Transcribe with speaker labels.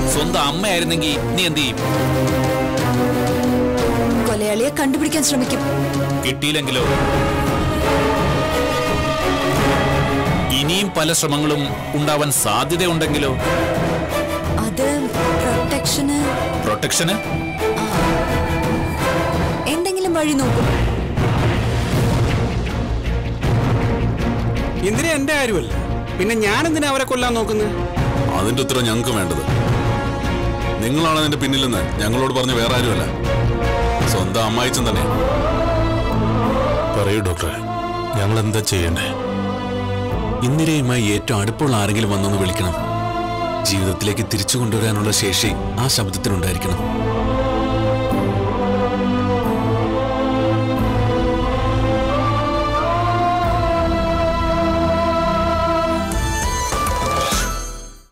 Speaker 1: സ്വന്തം അമ്മയായിരുന്നെങ്കിൽ നീ എന്ത് ചെയ്യും
Speaker 2: കൊലയാളിയെ കണ്ടുപിടിക്കാൻ ശ്രമിക്കും
Speaker 1: കിട്ടിയില്ലെങ്കിലോ ഇനിയും പല ശ്രമങ്ങളും ഉണ്ടാവാൻ സാധ്യതയുണ്ടെങ്കിലോ
Speaker 2: അത് പ്രൊട്ടക്ഷന്
Speaker 1: പ്രൊട്ടക്ഷന്
Speaker 2: എന്തെങ്കിലും വഴി നോക്കും
Speaker 3: എന്തിനാ എന്റെ കാര്യമല്ല പിന്നെ ഞാൻ എന്തിനാ അവരെ കൊല്ലാൻ നോക്കുന്നത്
Speaker 4: അതിന്റെ ഉത്തരം ഞങ്ങൾക്ക് വേണ്ടത് നിങ്ങളാണ് അതിന്റെ പിന്നിലെന്ന് ഞങ്ങളോട് പറഞ്ഞ വേറെ ആരുമല്ല സ്വന്തം അമ്മായിച്ചൻ തന്നെ
Speaker 5: പറയൂ ഡോക്ടറെ ഞങ്ങൾ എന്താ ചെയ്യണ്ടേ
Speaker 4: ഇന്ദിരയുമായി ഏറ്റവും അടുപ്പുള്ള ആരെങ്കിലും വന്നൊന്ന് വിളിക്കണം ജീവിതത്തിലേക്ക് തിരിച്ചു കൊണ്ടുവരാനുള്ള ശേഷി ആ ശബ്ദത്തിനുണ്ടായിരിക്കണം